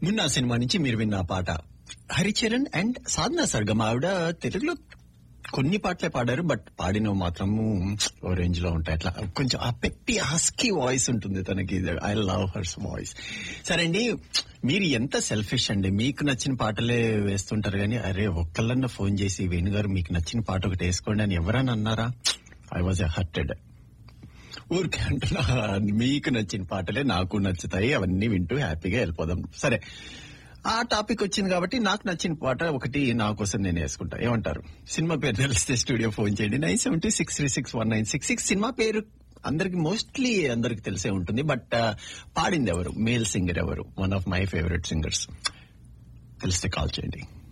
Munna cinema నుంచి మీరు విన్న ఆ పాట హరిచరణ్ అండ్ సాధనా సర్గం ఆవిడ తెలుగులో కొన్ని పాటలే పాడారు బట్ పాడినవి మాత్రము ఓ రేంజ్ లో ఉంటాయి అట్లా కొంచెం ఆ పెట్టి హస్కీ వాయిస్ ఉంటుంది తనకి ఐ లవ్ హర్స్ వాయిస్ సరే అండి మీరు ఎంత సెల్ఫిష్ అండి మీకు నచ్చిన పాటలే వేస్తుంటారు కానీ అరే ఒక్కళ్ళన్నా ఫోన్ చేసి వేణుగారు మీకు నచ్చిన పాట ఒకటి వేసుకోండి అని ఎవరన్నా అన్నారా ఐ వాజ్ హర్టెడ్ ఊరికే అంటున్నా మీకు నచ్చిన పాటలే నాకు నచ్చుతాయి అవన్నీ వింటూ హ్యాపీగా వెళ్ళిపోదాం సరే ఆ టాపిక్ వచ్చింది కాబట్టి నాకు నచ్చిన పాట ఒకటి నా కోసం నేను వేసుకుంటా ఏమంటారు సినిమా పేరు తెలిస్తే స్టూడియో ఫోన్ చేయండి nine seventy six three six one nine six six cinema పేరు అందరికి మోస్ట్లీ అందరికి తెలిసే ఉంటుంది బట్ పాడింది ఎవరు మేల్ సింగర్ ఎవరు one of my favourite singers తెలిస్తే కాల్ చేయండి